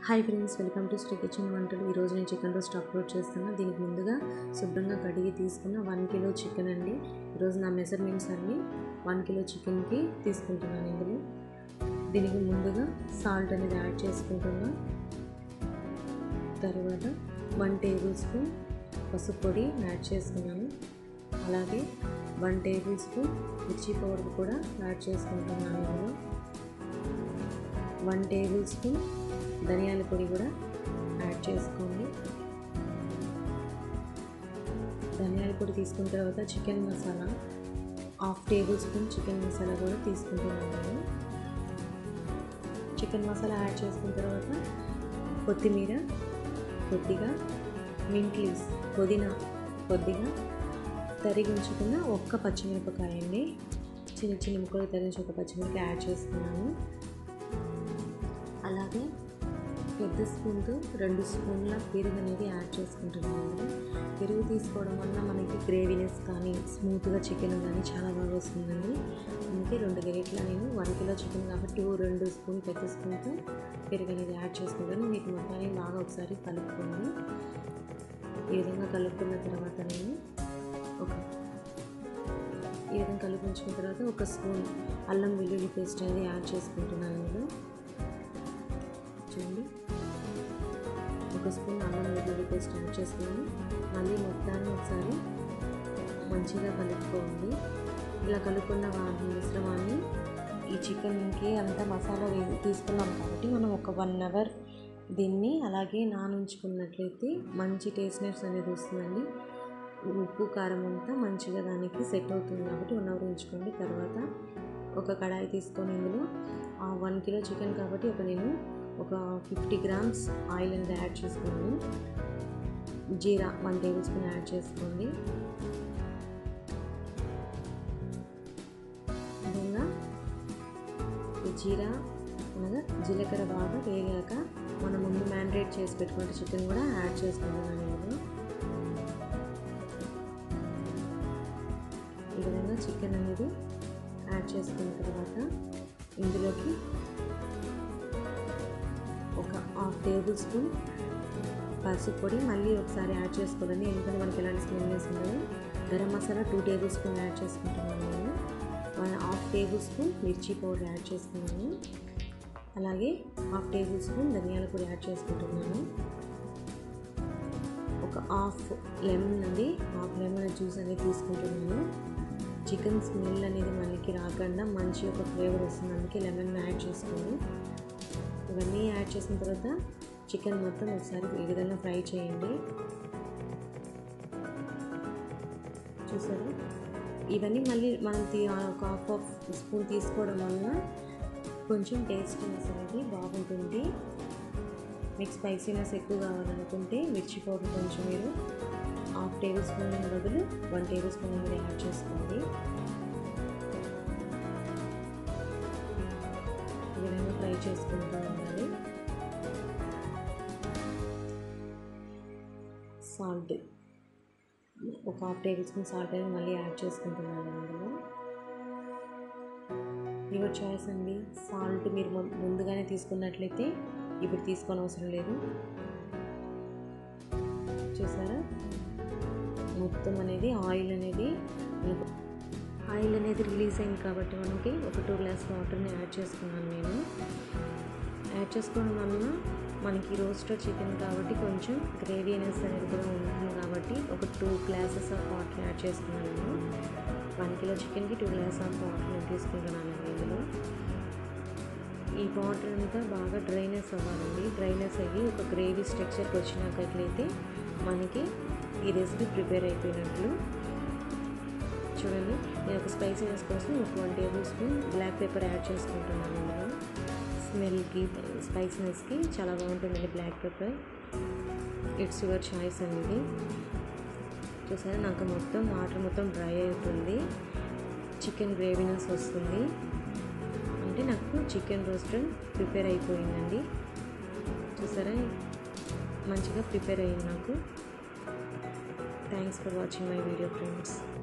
hi friends welcome to Sri kitchen వంటలు ఈరోజు నేను చికెన్ రోస్ట్ అప్లోడ్ చేస్తున్నా దీనికి ముందుగా శుభ్రంగా కడిగి తీసుకున్న వన్ కిలో చికెన్ అండి ఈరోజు నా మెజర్మెంట్స్ అన్నీ వన్ కిలో చికెన్కి తీసుకుంటున్నాను ఇందులో దీనికి ముందుగా సాల్ట్ అనేది యాడ్ చేసుకుంటున్నా తర్వాత వన్ టేబుల్ స్పూన్ పసుపు పొడి యాడ్ చేసుకున్నాను అలాగే వన్ టేబుల్ స్పూన్ మిర్చి పౌడర్ కూడా యాడ్ చేసుకుంటున్నాను ఇందులో వన్ టేబుల్ స్పూన్ ధనియాల పొడి కూడా యాడ్ చేసుకోండి ధనియాల పొడి తీసుకున్న తర్వాత చికెన్ మసాలా హాఫ్ టేబుల్ స్పూన్ చికెన్ మసాలా కూడా తీసుకుంటున్నాను నేను చికెన్ మసాలా యాడ్ చేసుకున్న తర్వాత కొత్తిమీర కొద్దిగా మింట్ లీవ్స్ పుదీనా కొద్దిగా తరిగి ఉంచుకున్న ఒక్క పచ్చిమిరపకాయ అండి చిన్న చిన్న ముక్కలు తరిగించి ఒక పచ్చిమిరపకాయ యాడ్ చేసుకున్నాను అలాగే పెద్ద స్పూన్తో రెండు స్పూన్ల పెరుగు అనేది యాడ్ చేసుకుంటున్నాను పెరుగు తీసుకోవడం వల్ల మనకి గ్రేవీనెస్ కానీ స్మూత్గా చికెన్ కానీ చాలా బాగా వస్తుందండి అందుకే రెండు గరిట్ల నేను వన్ కిలో చికెన్ కాబట్టి రెండు స్పూన్ పెద్ద స్పూన్తో పెరుగు అనేది యాడ్ చేసుకుంటాను మీకు మొత్తాన్ని బాగా ఒకసారి కలుపుకోండి ఈ విధంగా కలుపుకున్న తర్వాత నేను ఒక ఈ విధంగా కలుపుకున్న తర్వాత ఒక స్పూన్ అల్లం వెల్లుల్లి పేస్ట్ అనేది యాడ్ చేసుకుంటున్నాను ఇందులో చూడండి ఒక స్పూన్ అల్లం వెల్లుల్లి పేస్ట్ యాడ్ చేసుకొని మళ్ళీ మొత్తాన్ని ఒకసారి మంచిగా కలుపుకోండి ఇలా కలుపుకున్న వాటి మిశ్రమాన్ని ఈ చికెన్కి అంతా మసాలా వేసి తీసుకున్నాం కాబట్టి మనం ఒక వన్ అవర్ దీన్ని అలాగే నానుంచుకున్నట్లయితే మంచి టేస్ట్నెస్ అనేది వస్తుందండి ఉప్పు కారం అంతా మంచిగా దానికి సెట్ అవుతుంది కాబట్టి వన్ అవర్ ఉంచుకోండి తర్వాత ఒక కడాయి తీసుకొని ఇందులో వన్ కిలో చికెన్ కాబట్టి ఒక నేను ఒక ఫిఫ్టీ గ్రామ్స్ ఆయిల్ అనేది యాడ్ చేసుకోండి జీరా వన్ టేబుల్ స్పూన్ యాడ్ చేసుకోండి విధంగా ఈ జీరా అనగా జీలకర్ర బాగా వేగాక మనం ముందు మ్యారినేట్ చేసి పెట్టుకుంటే చికెన్ కూడా యాడ్ చేసుకుంటున్నాను నేను ఈ విధంగా చికెన్ అనేది యాడ్ చేసుకున్న తర్వాత ఇందులోకి ఒక హాఫ్ టేబుల్ స్పూన్ పసుపు పొడి మళ్ళీ ఒకసారి యాడ్ చేసుకోవాలండి ఎందుకంటే మనకి ఎలాంటి స్మెల్నెస్ ఉండదు గరం మసాలా టూ టేబుల్ స్పూన్ యాడ్ చేసుకుంటున్నాను నేను వన్ హాఫ్ టేబుల్ స్పూన్ మిర్చి పౌడర్ యాడ్ చేసుకున్నాను అలాగే హాఫ్ టేబుల్ స్పూన్ ధనియాల పొడి యాడ్ చేసుకుంటున్నాను ఒక హాఫ్ లెమన్ అండి హాఫ్ లెమన్ జ్యూస్ అనేది తీసుకుంటున్నాను చికెన్ స్మెల్ అనేది మనకి రాకుండా మంచి ఒక ఫ్లేవర్ వస్తుంది అందుకే లెమన్ యాడ్ చేసుకోండి ఇవన్నీ యాడ్ చేసిన తర్వాత చికెన్ మొత్తం ఒకసారి ఈ విధంగా ఫ్రై చేయండి చూసారా ఇవన్నీ మళ్ళీ మనం ఒక హాఫ్ ఆఫ్ స్పూన్ తీసుకోవడం వలన కొంచెం టేస్టీనెస్ అనేది బాగుంటుంది మీకు స్పైసీనెస్ ఎక్కువ కావాలనుకుంటే మిర్చి పౌడర్ కొంచెం మీరు హాఫ్ టేబుల్ స్పూన్ బదులు వన్ టేబుల్ స్పూన్ అనేది యాడ్ చేసుకోండి ఈ విధంగా ఫ్రై చేసుకుంటూ ఉండాలి సాల్ట్ ఒక హాఫ్ టేబుల్ స్పూన్ సాల్ట్ అనేది మళ్ళీ యాడ్ చేసుకుంటున్నాను అందులో యువర్ చాయిస్ అండి సాల్ట్ మీరు ముందుగానే తీసుకున్నట్లయితే ఇప్పుడు తీసుకోని అవసరం లేదు చూసారా మొత్తం అనేది ఆయిల్ అనేది ఆయిల్ అనేది రిలీజ్ అయింది కాబట్టి మనకి ఒక టూ గ్లాస్ వాటర్ని యాడ్ చేసుకున్నాను నేను యాడ్ చేసుకోవడం వలన మనకి రోస్టెడ్ చికెన్ కాబట్టి కొంచెం గ్రేవీ అనేది అనేది కూడా ఉంటుంది కాబట్టి ఒక two glasses of water add చేసుకున్నాను నేను వన్ కిలో చికెన్కి టూ గ్లాస్ ఆఫ్ వాటర్ నేను తీసుకుంటున్నాను ఇందులో ఈ వాటర్ అంతా బాగా డ్రైనెస్ అవ్వాలండి డ్రైనెస్ అయ్యి ఒక గ్రేవీ స్ట్రక్చర్కి వచ్చినట్లయితే మనకి ఈ రెసిపీ ప్రిపేర్ అయిపోయినట్లు చూడండి నేను ఒక స్పైసీనెస్ కోసం ఒక one tablespoon black pepper add చేసుకుంటున్నాను ఇందులో స్మెల్కి స్పైసీనెస్కి చాలా బాగుంటుందండి black pepper it's your choice అనేది చూసారా నాకు మొత్తం వాటర్ మొత్తం డ్రై అవుతుంది చికెన్ గ్రేవీనెస్ వస్తుంది అంటే నాకు చికెన్ రోస్ట్ ప్రిపేర్ అయిపోయిందండి చూసారా మంచిగా ప్రిపేర్ అయ్యింది నాకు thanks for watching my video friends